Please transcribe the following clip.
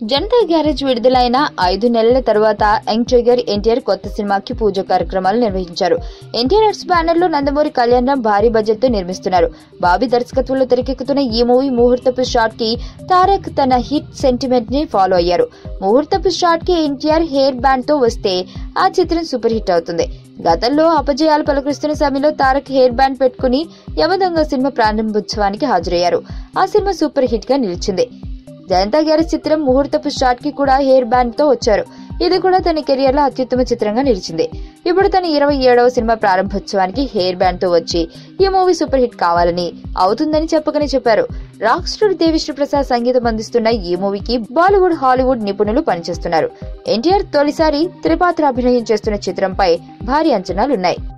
Janata garage విడుదలైన ఐదు నెలల తర్వాత యంగ్ టైగర్ ఎన్టీఆర్ కొత్త సినిమాకి పూజ కార్యక్రమాలు నిర్వహించారు ఎన్టీఆర్ ఆర్ట్స్ బ్యానర్ లో నందమూరి కళ్యాణం భారీ బడ్జెట్ తో నిర్మిస్తున్నారు బాబీ దర్శకత్వంలో తెరకెక్కుతున్న ఈ మూవీ ముహూర్తపు షాట్ కి తారక్ తన హిట్ సెంటిమెంట్ ని ఫాలో అయ్యారు ముహూర్తపు షాట్ కి ఎన్టీఆర్ హెయిర్ బ్యాండ్ తో వస్తే ఆ చిత్రం సూపర్ హిట్ అవుతుంది గతంలో అపజయాలు పలకరిస్తున్న సమయంలో తారక్ హెయిర్ బ్యాండ్ పెట్టుకుని యమదొంగ సినిమా ప్రారంభోత్సవానికి హాజరయ్యారు ఆ సినిమా సూపర్ హిట్ గా నిలిచింది జనతా గ్యారేజ్ చిత్రం ముహూర్తపు షాట్ కి కూడా హెయిర్ బ్యాండ్ తో వచ్చారు ఇది కూడా తన కెరియర్ లో అత్యుత్తమ చిత్రంగా నిలిచింది ఇప్పుడు తన ఇరవై ఏడవ సినిమా ప్రారంభోత్సవానికి హెయిర్ బ్యాండ్ తో వచ్చి ఈ మూవీ సూపర్ హిట్ కావాలని అవుతుందని చెప్పకనే చెప్పారు రాక్ స్టార్ దేవిశ్రీ ప్రసాద్ సంగీతం అందిస్తున్న ఈ మూవీకి బాలీవుడ్ హాలీవుడ్ నిపుణులు పనిచేస్తున్నారు ఎన్టీఆర్ తొలిసారి త్రిపాత్ర అభినయం చేస్తున్న చిత్రంపై భారీ అంచనాలున్నాయి